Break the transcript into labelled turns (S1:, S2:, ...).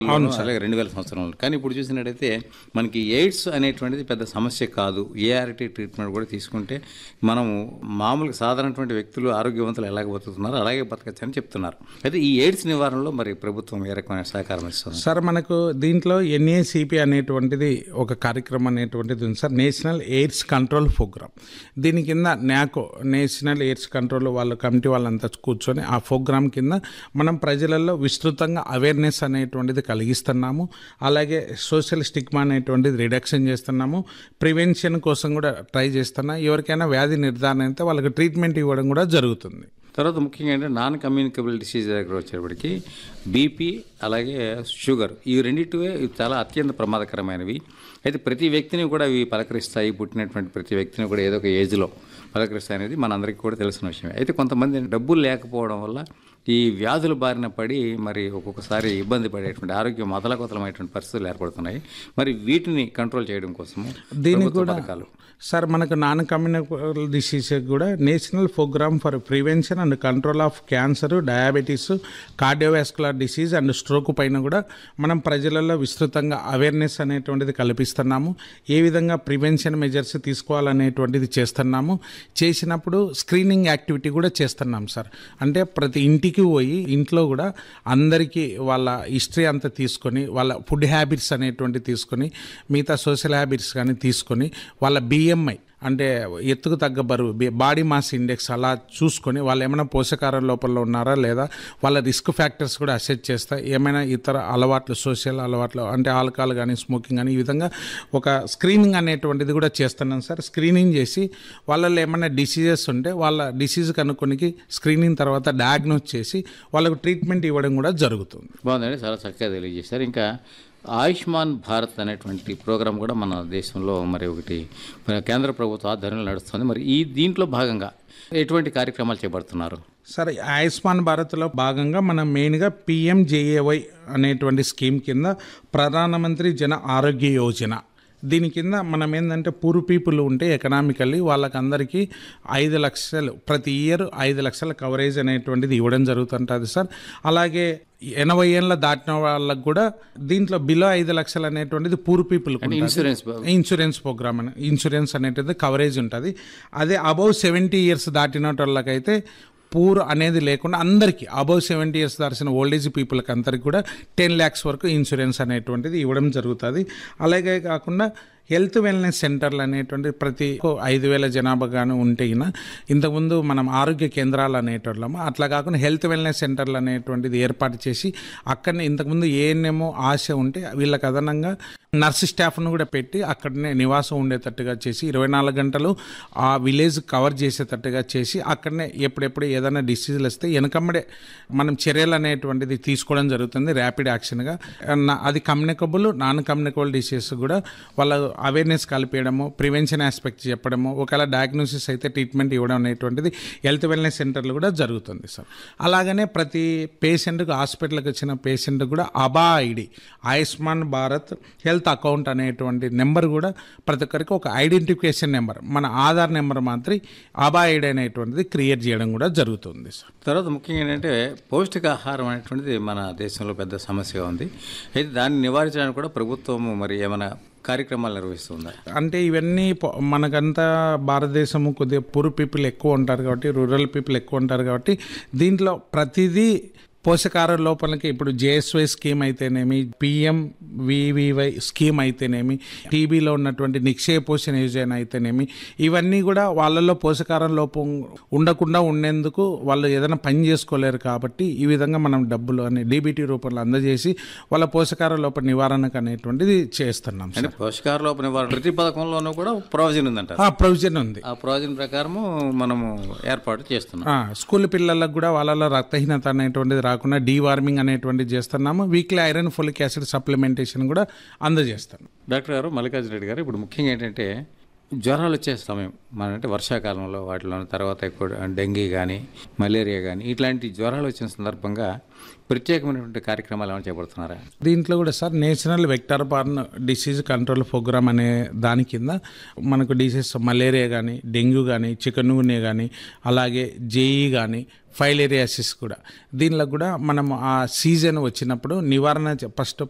S1: అలాగే రెండు వేల సంవత్సరంలో కానీ ఇప్పుడు చూసినట్టయితే మనకి ఎయిడ్స్ అనేటువంటిది పెద్ద సమస్య కాదు ఏఆర్టీ ట్రీట్మెంట్ కూడా తీసుకుంటే మనము మామూలుగా సాధారణటువంటి వ్యక్తులు ఆరోగ్యవంతులు ఎలాగ బతుకుతున్నారు అలాగే బతకచ్చు అని చెప్తున్నారు అయితే ఈ ఎయిడ్స్ నివారణలో మరి ప్రభుత్వం ఏ రకమైన సహకారం ఇస్తుంది
S2: సార్ మనకు దీంట్లో ఎన్ఏసిపి అనేటువంటిది ఒక కార్యక్రమం అనేటువంటిది ఉంది sir national AIDS control program దీని కింద నాకో నేషనల్ ఎయిడ్స్ కంట్రోల్ వాళ్ళ కమిటీ వాళ్ళంతా కూర్చొని ఆ ప్రోగ్రామ్ కింద మనం ప్రజలలో విస్తృతంగా అవేర్నెస్ అనేటువంటిది కలిగిస్తున్నాము అలాగే సోషల్ స్టిగ్మా అనేటువంటిది రిడక్షన్ చేస్తున్నాము ప్రివెన్షన్ కోసం కూడా ట్రై చేస్తున్నా ఎవరికైనా వ్యాధి నిర్ధారణ అయితే వాళ్ళకి ట్రీట్మెంట్ ఇవ్వడం కూడా జరుగుతుంది
S1: తర్వాత ముఖ్యంగా ఏంటంటే నాన్ కమ్యూనికబుల్ డిసీజ్ దగ్గర వచ్చేటప్పటికి బీపీ అలాగే షుగర్ ఈ రెండింటివే ఇవి చాలా అత్యంత ప్రమాదకరమైనవి అయితే ప్రతి వ్యక్తిని కూడా ఇవి పలకరిస్తాయి పుట్టినటువంటి ప్రతి వ్యక్తిని కూడా ఏదో ఒక ఏజ్లో పలకరిస్తాయి అనేది మనందరికీ కూడా తెలిసిన విషయమే అయితే కొంతమంది డబ్బులు లేకపోవడం వల్ల ఈ వ్యాధుల బారిన పడి మరి ఒక్కొక్కసారి ఇబ్బంది పడేటువంటి ఆరోగ్యం మొదలకొతలమైనటువంటి పరిస్థితులు ఏర్పడుతున్నాయి మరి వీటిని కంట్రోల్ చేయడం కోసము
S2: దీనికి
S1: ప్రభుత్వ
S2: కూడా
S1: పథకాలు
S2: సార్ మనకు నాన్ కమ్యూనికబుల్ డిసీజ్ కూడా national program for prevention and control of cancer diabetes cardiovascular disease and stroke పైన కూడా మనం ప్రజలలో విస్తృతంగా అవేర్నెస్ అనేటువంటిది కల్పిస్తున్నాము ఏ విధంగా ప్రివెన్షన్ మెజర్స్ తీసుకోవాలనేటువంటిది చేస్తున్నాము చేసినప్పుడు స్క్రీనింగ్ యాక్టివిటీ కూడా చేస్తున్నాం సార్ అంటే ప్రతి ఇంటికి పోయి ఇంట్లో కూడా అందరికీ వాళ్ళ హిస్టరీ అంతా తీసుకొని వాళ్ళ ఫుడ్ హ్యాబిట్స్ అనేటువంటి తీసుకొని మిగతా సోషల్ హ్యాబిట్స్ కానీ తీసుకొని వాళ్ళ బిఎంఐ అంటే ఎత్తుకు తగ్గ బరువు బి- బాడీ మాస్ ఇండెక్స్ అలా చూసుకొని వాళ్ళు ఏమైనా పోషకాహార లోపంలో ఉన్నారా లేదా వాళ్ళ రిస్క్ ఫ్యాక్టర్స్ కూడా అసెస్ చేస్తా ఏమైనా ఇతర అలవాట్లు సోషల్ అలవాట్లు అంటే ఆల్కహాల్ కానీ స్మోకింగ్ కానీ ఈ విధంగా ఒక స్క్రీనింగ్ అనేటువంటిది కూడా చేస్తున్నాం సార్ స్క్రీనింగ్ చేసి వాళ్ళలో ఏమైనా డిసీజెస్ ఉంటే వాళ్ళ డిసీజ్ కనుక్కొనికి స్క్రీనింగ్ తర్వాత డయాగ్నోస్ చేసి వాళ్ళకు ట్రీట్మెంట్ ఇవ్వడం కూడా జరుగుతుంది
S1: బాగుందండి చాలా చక్కగా తెలియజేశారు ఇంకా ఆయుష్మాన్ భారత్ అనేటువంటి ప్రోగ్రాం కూడా మన దేశంలో మరి ఒకటి మన కేంద్ర ప్రభుత్వ ఆధ్వర్యంలో నడుస్తుంది మరి ఈ దీంట్లో భాగంగా ఎటువంటి కార్యక్రమాలు చేపడుతున్నారు
S2: సరే ఆయుష్మాన్ భారత్లో భాగంగా మనం మెయిన్గా పిఎంజేఏవై అనేటువంటి స్కీమ్ కింద ప్రధానమంత్రి జన ఆరోగ్య యోజన దీని కింద మనం ఏంటంటే పూర్ పీపుల్ ఉంటే ఎకనామికల్లీ వాళ్ళకందరికీ ఐదు లక్షలు ప్రతి ఇయర్ ఐదు లక్షల కవరేజ్ అనేటువంటిది ఇవ్వడం జరుగుతుంటుంది సార్ అలాగే ఎనభై ఏళ్ళ దాటిన వాళ్ళకు కూడా దీంట్లో బిలో ఐదు లక్షలు అనేటువంటిది poor people
S1: insurance
S2: insurance program అని ఇన్సూరెన్స్ అనేటిది కవరేజ్ ఉంటుంది అదే అబౌవ్ సెవెంటీ ఇయర్స్ దాటిన వాళ్ళకైతే పూర్ అనేది లేకుండా అందరికీ అబౌవ్ సెవెంటీ ఇయర్స్ దాచిన ఓల్డేజ్ పీపుల్కి అందరికి కూడా టెన్ ల్యాక్స్ వరకు ఇన్సూరెన్స్ అనేటువంటిది ఇవ్వడం జరుగుతుంది అలాగే కాకుండా హెల్త్ వెల్నెస్ సెంటర్లు అనేటువంటి ప్రతి ఐదు వేల జనాభా కానీ ఉంటే గిన ఇంతకుముందు మనం ఆరోగ్య కేంద్రాలు అనేటోళ్ళము అట్లా కాకుండా హెల్త్ వెల్నెస్ సెంటర్లు అనేటువంటిది ఏర్పాటు చేసి అక్కడనే ఇంతకుముందు ఏఎన్ఎంఓ ఆశ ఉంటే వీళ్ళకి అదనంగా నర్సు స్టాఫ్ను కూడా పెట్టి అక్కడనే నివాసం ఉండేటట్టుగా చేసి ఇరవై నాలుగు గంటలు ఆ విలేజ్ కవర్ చేసేటట్టుగా చేసి అక్కడనే ఎప్పుడెప్పుడు ఏదైనా డిసీజులు వస్తే వెనకమ్మడే మనం చర్యలు అనేటువంటిది తీసుకోవడం జరుగుతుంది ర్యాపిడ్ యాక్షన్గా నా- అది కమ్యూనికబుల్ నాన్ కమ్యూనికబుల్ డిసీజెస్ కూడా వాళ్ళ అవేర్నెస్ కలిపేయడము ప్రివెన్షన్ ఆస్పెక్ట్ చెప్పడము ఒకవేళ డయాగ్నోసిస్ అయితే ట్రీట్మెంట్ ఇవ్వడం అనేటువంటిది హెల్త్ వెల్నెస్ సెంటర్లు కూడా జరుగుతుంది సార్ అలాగనే ప్రతి పేషెంట్కి హాస్పిటల్కి వచ్చిన పేషెంట్ కూడా ABHA ID Ayushman Bharat health account అనేటువంటి నెంబర్ కూడా ప్రతి ఒక్కరికి ఒక ఐడెంటిఫికేషన్ నెంబర్ మన ఆధార్ నెంబర్ మాత్రం అబా ఐడి అనేటువంటిది క్రియేట్ చేయడం కూడా జరుగుతుంది సార్
S1: తర్వాత ముఖ్యంగా ఏంటంటే పౌష్టికాహారం అనేటువంటిది మన దేశంలో పెద్ద సమస్యగా ఉంది అయితే దాన్ని నివారించడానికి కూడా ప్రభుత్వం మరి ఏమైనా కార్యక్రమాలు నిర్వహిస్తుందా
S2: అంటే ఇవన్నీ ప- మనకంతా భారతదేశము కొద్దిగా పూర్ పీపుల్ ఎక్కువ ఉంటారు కాబట్టి రూరల్ పీపుల్ ఎక్కువ ఉంటారు కాబట్టి దీంట్లో ప్రతిదీ పోషకాహార లోపలకి ఇప్పుడు జేఎస్వై స్కీమ్ అయితేనేమి పిఎం వివివై స్కీమ్ అయితేనేమి టీబీలో ఉన్నటువంటి నిక్షేప పోషణ యోజన అయితేనేమి ఇవన్నీ కూడా వాళ్ళలో పోషకాహారం లోపం ఉండకుండా ఉండేందుకు వాళ్ళు ఏదైనా పని చేసుకోలేరు కాబట్టి ఈ విధంగా మనం డబ్బులు అని డీబీటీ రూపంలో అందజేసి వాళ్ళ పోషకాహార లోప నివారణకు అనేటువంటిది చేస్తున్నాం సార్
S1: అంటే పోషకాహార లోప నివారణ ప్రతి పథకంలోనూ కూడా ప్రొవిజన్ ఉందంట
S2: ఆ ప్రొవిజన్ ఉంది
S1: ఆ ప్రొవిజన్ ప్రకారము మనము ఏర్పాటు చేస్తున్నాం
S2: ఆ, స్కూల్ పిల్లలకు కూడా వాళ్ళలో రక్తహీనత అనేటువంటిది రాకుండా డీవార్మింగ్ అనేటువంటిది చేస్తున్నాము weekly iron folic acid supplementation కూడా అందజేస్తాం
S1: డాక్టర్ గారు మల్లికార్జున రెడ్డి గారు ఇప్పుడు ముఖ్యంగా ఏంటంటే జ్వరాలు వచ్చే సమయం మన అంటే వర్షాకాలంలో వాటిలో తర్వాత ఎక్కువ డెంగీ కానీ మలేరియా కానీ ఇట్లాంటి జ్వరాలు వచ్చిన సందర్భంగా ప్రత్యేకమైనటువంటి కార్యక్రమాలు ఏమైనా చేపడుతున్నారా
S2: దీంట్లో కూడా sir national vector borne disease control program అనే దాని కింద మనకు డిసీజ్ మలేరియా కానీ డెంగ్యూ కానీ చికెన్ గున్యా కానీ అలాగే జేఈ కానీ ఫైలేరియాసిస్ కూడా దీనిలో కూడా మనం ఆ సీజన్ వచ్చినప్పుడు నివారణ ఫస్ట్